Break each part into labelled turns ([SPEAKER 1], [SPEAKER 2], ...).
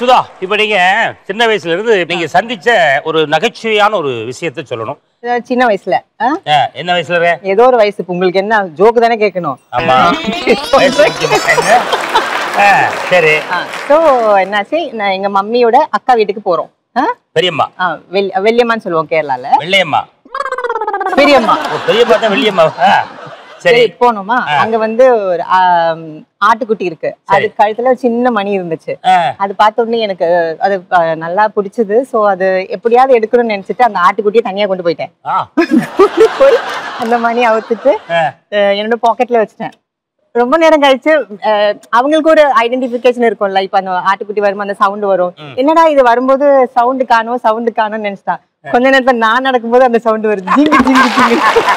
[SPEAKER 1] சுதா இப்ப நீங்க சின்ன வயசுல இருந்து நீங்க சந்திச்ச ஒரு நகைச்சுவையான ஒரு விஷயத்தை சொல்லணும்
[SPEAKER 2] அதாவது சின்ன வயசுல ஆ?
[SPEAKER 1] ஆ, என்ன வயசுல இரு?
[SPEAKER 2] ஏதோ ஒரு வயசு இப்ப உங்களுக்கு என்ன ஜோக்கு தானே கேட்கணும்
[SPEAKER 1] ஆமா வயசு முக்கியமா என்ன? ஆ, சரி
[SPEAKER 2] ஸோ என்னாச்சு நான் எங்க மம்மியோட அக்கா வீட்டுக்கு போறோம் ஆ?
[SPEAKER 1] பெரியம்மா
[SPEAKER 2] ஆ, வெள்- வெள்ளியம்மான்னு சொல்லுவோம் கேரளால
[SPEAKER 1] வெள்ளையம்மா
[SPEAKER 2] பெரியம்மா
[SPEAKER 1] ஓ, பெரியம்மா தான் வெள்ளியம்மா ஆ, சரி
[SPEAKER 2] சரி போனோமா அங்க வந்து ஒரு ஆம், ஆட்டுக்குட்டி இருக்கு அது கழுத்துல ஒரு சின்ன மணி இருந்துச்சு
[SPEAKER 1] ஆ,
[SPEAKER 2] அது பார்த்த உடனே எனக்கு அது அஹ், நல்லா பிடிச்சது சோ அது எப்படியாவது எடுக்கணும்னு நினைச்சிட்டு அந்த ஆட்டுக்குட்டியை தனியா கொண்டு போயிட்டேன்
[SPEAKER 1] ஆ,
[SPEAKER 2] கொண்டு போய் அந்த மணி அவுத்துட்டு
[SPEAKER 1] ஆ,
[SPEAKER 2] அஹ், என்னோட பாக்கெட்ல வச்சிட்டேன் ரொம்ப நேரம் கழிச்சு அஹ், அவங்களுக்கு ஒரு ஐடென்டிபிகேஷன் இருக்கும்ல இப்ப அந்த ஆட்டுக்குட்டி வரும்போது அந்த சவுண்ட் வரும் என்னடா இது வரும்போது சவுண்ட் காணும் சவுண்ட் காணும்னு நினைச்சிட்டான் கொஞ்ச நேரத்துல நான் நடக்கும்போது அந்த சவுண்ட் வருது ஜிங்கு ஜிங்கு ஜிங்கு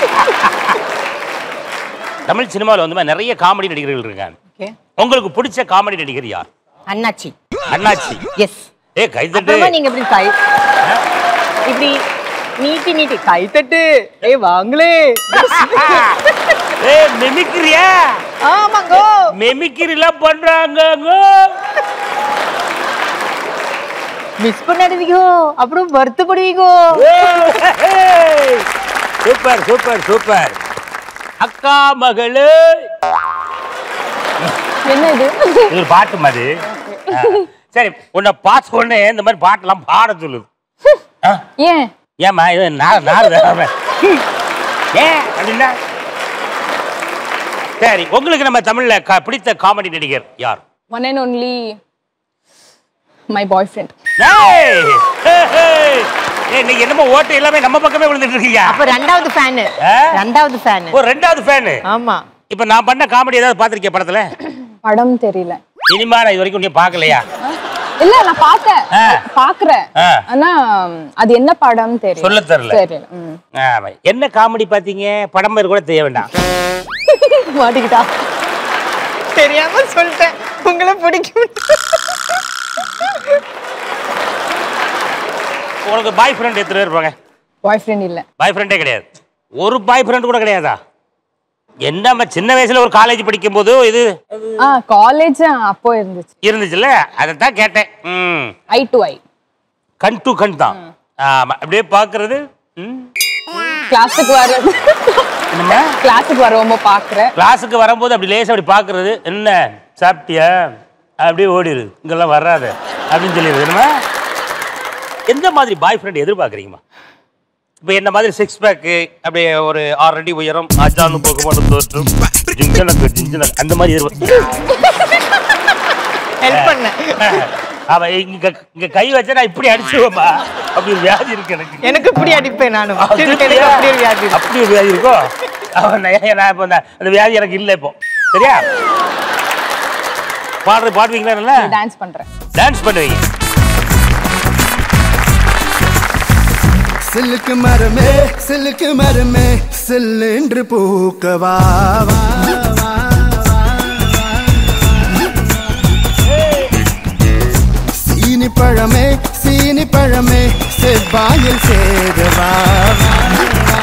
[SPEAKER 1] தமிழ் சினிமாவில் வந்து நிறைய காமெடி நடிகர்கள் இருக்காங்க
[SPEAKER 2] Okay.
[SPEAKER 1] உங்களுக்கு பிடிச்ச காமெடி நடிகர் யார்
[SPEAKER 2] அண்ணாச்சி
[SPEAKER 1] அண்ணாச்சி
[SPEAKER 2] எஸ்
[SPEAKER 1] ஏ கைத்தட்டு
[SPEAKER 2] அப்புறமா நீங்க இப்படி கை இப்படி நீட்டி நீட்டி கை தட்டு ஏய் வாங்களே
[SPEAKER 1] ஏ மிமிக்கிரியா
[SPEAKER 2] ஆமாங்கோ
[SPEAKER 1] மெமிக்கிரிலாம் பண்றாங்க
[SPEAKER 2] மிஸ் பண்ணாடுவீங்கோ அப்புறம் வருத்தப்படுவீங்கோ
[SPEAKER 1] சூப்பர் சூப்பர் சூப்பர் அக்கா மகளு
[SPEAKER 3] என்ன இது
[SPEAKER 1] இது ஒரு பாட்டு மாதிரி ஆ. சரி உன்னை பார்த்த உடனே இந்த மாதிரி பாட்டெல்லாம் பாட சொல்லுது ஆ,
[SPEAKER 3] ஏன்
[SPEAKER 1] ஏம்மா இது நார் நார் ஏன் அப்படின்னா சரி உங்களுக்கு நம்ம தமிழ்ல க- பிடித்த காமெடி நடிகர் யார்
[SPEAKER 3] one and only my boyfriend
[SPEAKER 1] ஏய்! ஏய், இன்னைக்கு என்னமோ ஓட்டு எல்லாமே நம்ம பக்கமே விழுந்துட்டு இருக்கீங்க
[SPEAKER 2] அப்ப ரெண்டாவது ஃபேனு
[SPEAKER 1] ஆ?
[SPEAKER 2] ரெண்டாவது ஃபேனு
[SPEAKER 1] ஒரு ரெண்டாவது ஃபேனு
[SPEAKER 2] ஆமா
[SPEAKER 1] இப்ப நான் பண்ண காமெடி ஏதாவது பாத்திருக்கேன் படத்துல
[SPEAKER 3] படம் தெரியல
[SPEAKER 1] சினிமா நான் இது வரைக்கும் நீ பார்க்கலையா
[SPEAKER 3] இல்ல நான் பார்த்தேன்
[SPEAKER 1] ஆ.
[SPEAKER 3] பாக்குறேன்
[SPEAKER 1] ஆ.
[SPEAKER 3] ஆனா அது என்ன படம் தெரியல
[SPEAKER 1] சொல்லத் தெரியல.
[SPEAKER 3] தெரியல ம்.
[SPEAKER 1] ஆமா. என்ன காமெடி பாத்தீங்க படம் பேர் கூட தெரிய வேண்டாம்
[SPEAKER 2] மாட்டிக்கிட்டா தெரியாம சொல்லிட்டேன் உங்களை பிடிக்கும்
[SPEAKER 1] உங்களுக்கு பாய் ஃப்ரெண்ட் எத்தனை பேர் இருப்பாங்க
[SPEAKER 3] பாய் ஃப்ரெண்ட் இல்ல
[SPEAKER 1] பாய் ஃப்ரெண்டே கிடையாது ஒரு பாய் ஃப்ரெண்ட் கூட கிடையாதா என்னம்மா சின்ன வயசுல ஒரு காலேஜ் படிக்கும் போது இது
[SPEAKER 3] ஆ காலேஜ் அப்போ இருந்துச்சு
[SPEAKER 1] இருந்துச்சுல்ல அதை தான் கேட்டேன் ம்
[SPEAKER 3] ஐ டு ஐ
[SPEAKER 1] கண் டு கண் தான் ஆமா அப்படியே பாக்குறது ம்
[SPEAKER 3] கிளாஸுக்கு வர
[SPEAKER 1] என்னம்மா
[SPEAKER 3] கிளாஸுக்கு வருவோமோ பாக்குறேன்
[SPEAKER 1] கிளாஸுக்கு வரும்போது அப்படி லேசா அப்படி பாக்குறது என்ன சாப்பிட்டியா அப்படியே ஓடிடுது இங்கெல்லாம் வராது அப்படின்னு சொல்லிடுது என்னம்மா எந்த மாதிரி பாய் ஃப்ரெண்ட் எதிர்பார்க்குறீங்கம்மா இப்போ என்ன மாதிரி சிக்ஸ் பேக்கு அப்படியே ஒரு ஆறு அடி உயரம் அஜானு போக்குமான தோற்றம் ஜிஞ்சனக்கு ஜிஞ்சனக் அந்த மாதிரி எதிர்பார்க்க
[SPEAKER 2] ஹெல்ப் பண்ண
[SPEAKER 1] அவன் இங்க இங்க கை வச்சா நான் இப்படி அடிச்சுவேம்மா அப்படி ஒரு வியாதி இருக்கு எனக்கு
[SPEAKER 2] எனக்கு இப்படி அடிப்பேன் நானும் எனக்கு அப்படி ஒரு வியாதி இருக்கு.
[SPEAKER 1] அப்படி ஒரு வியாதி இருக்கோ அவன் நான் நான் இப்போ அந்த அந்த வியாதி எனக்கு இல்லை இப்போ சரியா பாடுறது பாடுவீங்களா நல்லா
[SPEAKER 3] டான்ஸ் பண்றேன்
[SPEAKER 1] டான்ஸ் பண்ணுவீங்க
[SPEAKER 4] சில்லுக்கு மரமே சில்லுக்கு மரமே சில்லென்று பூக்கவா வா, வா, வா, சீனி பழமே சீனி பழமே செவ்வாயில் சேரவா வா, வா.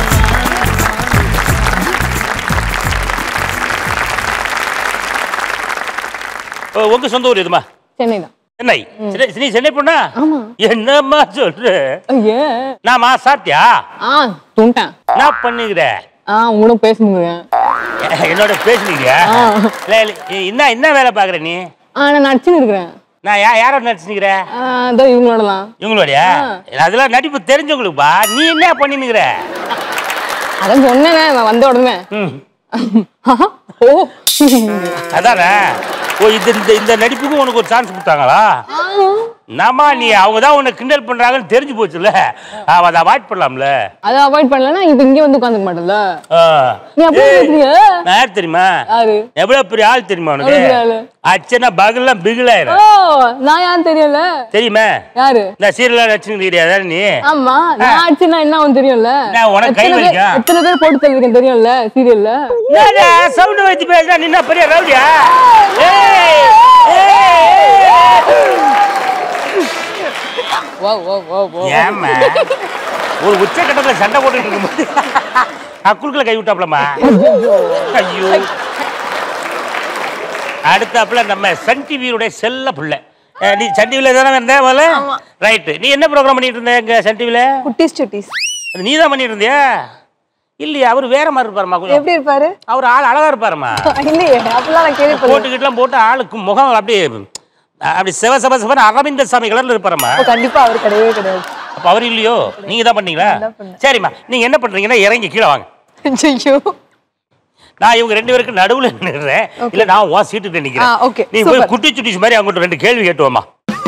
[SPEAKER 1] ஓ, உங்க சொந்த ஊர் எதுமா
[SPEAKER 3] சென்னை தான்
[SPEAKER 1] சென்னை சென்னை நீ சென்னை பொண்ணா என்னம்மா சொல்ற
[SPEAKER 3] ஐயே
[SPEAKER 1] நாமா சாப்பிட்டியா
[SPEAKER 3] ஆ தூண்டேன்
[SPEAKER 1] என்ன பண்ணுகிற
[SPEAKER 3] ஆ உங்களும் பேசுங்க
[SPEAKER 1] என்னோட பேசுனீங்க
[SPEAKER 3] ஆ.
[SPEAKER 1] இல்ல, இல்ல, என்ன என்ன வேலை பாக்குற நீ
[SPEAKER 3] ஆ நான் நடிச்சுன்னு இருக்கிறேன்
[SPEAKER 1] நான் யா யாரோட நடிச்சுக்கிற
[SPEAKER 3] ஆ, இதோ இவங்களோட தான்
[SPEAKER 1] இவங்களுடைய அதெல்லாம் நடிப்பு தெரிஞ்சவங்களுக்குப்பா நீ என்ன பண்ணினுங்கிற
[SPEAKER 3] அதான் சொன்னேனே நான் வந்த உடனே
[SPEAKER 1] ம்
[SPEAKER 3] ஓ
[SPEAKER 1] அதானே ஓ இது இந்த இந்த நடிப்புக்கும் உனக்கு ஒரு சான்ஸ் கொடுத்தாங்களா நாமா நீ அவங்க தான் உன்னை கிண்டல் பண்றாங்கன்னு தெரிஞ்சு போச்சுல்ல அவ அதை அவாய்ட் பண்ணலாம்ல
[SPEAKER 3] அதை அவாய்ட் பண்ணலன்னா இப்ப இங்கே வந்து உட்காந்துக்க மாட்டேன்ல
[SPEAKER 1] ஆ.
[SPEAKER 3] நீ அப்படியே
[SPEAKER 1] ஏய்,
[SPEAKER 3] பேசுறீங்க
[SPEAKER 1] நான் யார் தெரியுமா
[SPEAKER 3] யாரு
[SPEAKER 1] எவ்வளவு பெரிய ஆள் தெரியுமா உனக்கு
[SPEAKER 3] எவ்வளவு பெரிய ஆளு?
[SPEAKER 1] அச்சனா பகல்லாம் பிகிலாயிரும்
[SPEAKER 3] ஓ நான் யாரும் தெரியல
[SPEAKER 1] தெரியுமா
[SPEAKER 3] யாரு
[SPEAKER 1] இந்த சீரியல் நடிச்சுக்கிறீ அதான நீ
[SPEAKER 3] ஆமா நான் அடிச்சுனா என்ன அவன் தெரியும்ல
[SPEAKER 1] நான் உனக்கு கை
[SPEAKER 3] எத்தனை பேர்
[SPEAKER 1] வலிக்கா?
[SPEAKER 3] எத்தனை பேர் போட்டு தள்ளிருக்கேன் தெரியும்ல சீரியல்ல
[SPEAKER 1] சவுண்ட் வச்சு பேசுறா நின்னா பெரிய ரவுடியா ஏய், ஏய்,
[SPEAKER 3] ஓ ஓ ஓ ஓ
[SPEAKER 1] ஏய். ஏம்மா ஒரு உச்சக்கட்டத்துல சண்டை போட்டுட்டு இருக்கும்போது அக்குழுக்குள்ள கை விட்டாப்லம்மா ஐயோ அடுத்தாப்புல நம்ம சன் டிவியுடைய செல்ல பிள்ளை அஹ், நீ சன் டிவில தானே இருந்த முதல்ல ரைட்டு நீ என்ன ப்ரோக்ராம் பண்ணிட்டு இருந்த இங்க சன் டிவில
[SPEAKER 3] குட்டீஸ் சுட்டீஸ்
[SPEAKER 1] நீ தான் பண்ணிட்டு இருந்தியா இல்லையா அவர் வேற மாதிரி இருப்பாருமா கொஞ்சம்
[SPEAKER 3] எப்படி இருப்பாரு
[SPEAKER 1] அவர் ஆள் அழகா இருப்பாருமா
[SPEAKER 3] இல்லையே அப்படிலாம் நான் கேள்விப்பட்டேன்
[SPEAKER 1] போட்டுக்கிட்டுலாம் போட்டு ஆளுக்கு முகம் அப்படியே அப்படி சிவ சிவ சிவன் அரவிந்த சாமி கலர்ல இருப்பாரம்மா
[SPEAKER 3] அப்ப கண்டிப்பா அவர் கிடையவே கிடையாது
[SPEAKER 1] அப்ப அவர் இல்லையோ நீங்க தான் பண்ணீங்களா
[SPEAKER 3] நான் தான் பண்ணேன்.
[SPEAKER 1] சரிம்மா நீங்க என்ன பண்றீங்கன்னா இறங்கி கீழே வாங்க
[SPEAKER 3] ஐயோ
[SPEAKER 1] நான் இவங்க ரெண்டு பேருக்கு நடுவுல நின்னுறேன் இல்ல நான் உன் சீட்டு
[SPEAKER 3] ஆ,
[SPEAKER 1] நிக்கிறேன்
[SPEAKER 3] okay.
[SPEAKER 1] நீ போய்
[SPEAKER 3] Super.
[SPEAKER 1] குட்டி சுட்டிஸ் மாதிரி அவங்ககிட்ட ரெண்டு கேள்வி கேட்டுவோமா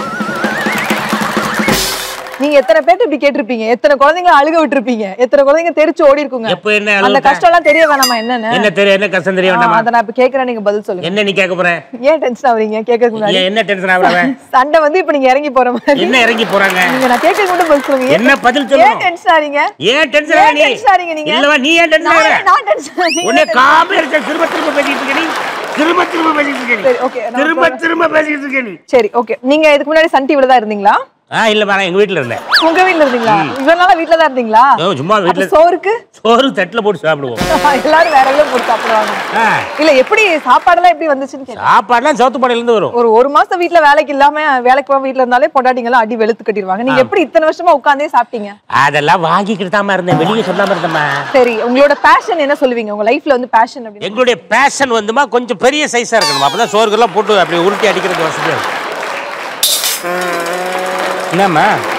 [SPEAKER 3] நீங்க எத்தனை பேர்ட்ட இப்படி கேட்டிருப்பீங்க எத்தனை குழந்தைங்க அழுக விட்டுருப்பீங்க எத்தனை குழந்தைங்க தெரிச்சு ஓடி இருக்குங்க
[SPEAKER 1] எப்ப என்ன
[SPEAKER 3] அந்த
[SPEAKER 1] அழுகுட்ட?
[SPEAKER 3] கஷ்டம் எல்லாம் தெரிய வேணாமா என்னன்னு
[SPEAKER 1] என்ன தெரியும் என்ன கஷ்டம் தெரிய
[SPEAKER 3] ஆ,
[SPEAKER 1] வேண்டாமா
[SPEAKER 3] அத நான் இப்ப கேக்குறேன் நீங்க பதில் சொல்லுங்க
[SPEAKER 1] என்ன நீ கேட்க போற
[SPEAKER 3] ஏன் டென்ஷன் ஆவறீங்க கேட்கறதுக்கு முன்னாடி
[SPEAKER 1] ஏன் என்ன டென்ஷன் ஆகுறாங்க
[SPEAKER 3] சண்டை வந்து இப்ப நீங்க இறங்கி போற மாதிரி
[SPEAKER 1] என்ன இறங்கி போறாங்க
[SPEAKER 3] நீங்க நான் கேட்கறது மட்டும் பதில் சொல்லுங்க
[SPEAKER 1] என்ன பதில்
[SPEAKER 3] ஏன்
[SPEAKER 1] சொல்லணும்
[SPEAKER 3] டென்ஷன் ஆறீங்க
[SPEAKER 1] ஏன் டென்ஷன்
[SPEAKER 3] ஏன்
[SPEAKER 1] ஆகுற நீ
[SPEAKER 3] tension ஆறீங்க நீங்க?
[SPEAKER 1] இல்லவா நீ ஏன் டென்ஷன் ஆகுற
[SPEAKER 3] நான் நான் டென்ஷன் ஆறீங்க
[SPEAKER 1] உன்னை காமே இருக்க திரும்ப திரும்ப பேசிட்டு இருக்க நீ திரும்ப திரும்ப பேசிட்டு இருக்க நீ
[SPEAKER 3] சரி, okay, நான்
[SPEAKER 1] திரும்ப திரும்ப பேசிட்டு இருக்க நீ
[SPEAKER 3] சரி ஓகே நீங்க இதுக்கு முன்னாடி சன் டிவில தான் இருந்தீங்களா
[SPEAKER 1] ஆ இல்ல நான் எங்க வீட்ல இருந்தேன்
[SPEAKER 3] உங்க வீட்ல இருந்தீங்களா இவ்வளவு நாளா வீட்ல தான் இருந்தீங்களா
[SPEAKER 1] ஓ, சும்மா
[SPEAKER 3] அப்ப
[SPEAKER 1] வீட்ல
[SPEAKER 3] சோறுக்கு
[SPEAKER 1] சோறு தட்டுல போட்டு சாப்பிடுவோம்
[SPEAKER 3] எல்லாரும் வேற எல்லாம் போட்டு சாப்பிடுவாங்க
[SPEAKER 1] ஆ,
[SPEAKER 3] இல்ல எப்படி சாப்பாடெல்லாம் எப்படி வந்துச்சுன்னு கேட்டேன்
[SPEAKER 1] சாப்பாடுலாம் சவுத்து பாடையில இருந்து வரும்
[SPEAKER 3] ஒரு ஒரு மாசம் வீட்ல வேலைக்கு இல்லாம வேலைக்கு போகாம வீட்ல இருந்தாலே பொண்டாட்டிங்கெல்லாம் அடி வெளுத்து கட்டிடுவாங்க நீங்க எப்படி இத்தனை வருஷமா உட்கார்ந்தே சாப்பிட்டீங்க
[SPEAKER 1] அதெல்லாம் வாங்கிக்கிட்டு தாமா இருந்தேன் வெளியே சொல்லாம இருந்தேம்மா
[SPEAKER 3] சரி உங்களோட பேஷன் என்ன சொல்லுவீங்க உங்க லைஃப்ல வந்து பேஷன் அப்படின்னு
[SPEAKER 1] எங்களுடைய பேஷன் வந்துமா கொஞ்சம் பெரிய சைஸா இருக்கணும் அப்பதான் சோறுகள்லாம் போட்டு அப்படி உருட்டி அடிக்கிறது வசதியா இருக்கும் என்னம்மா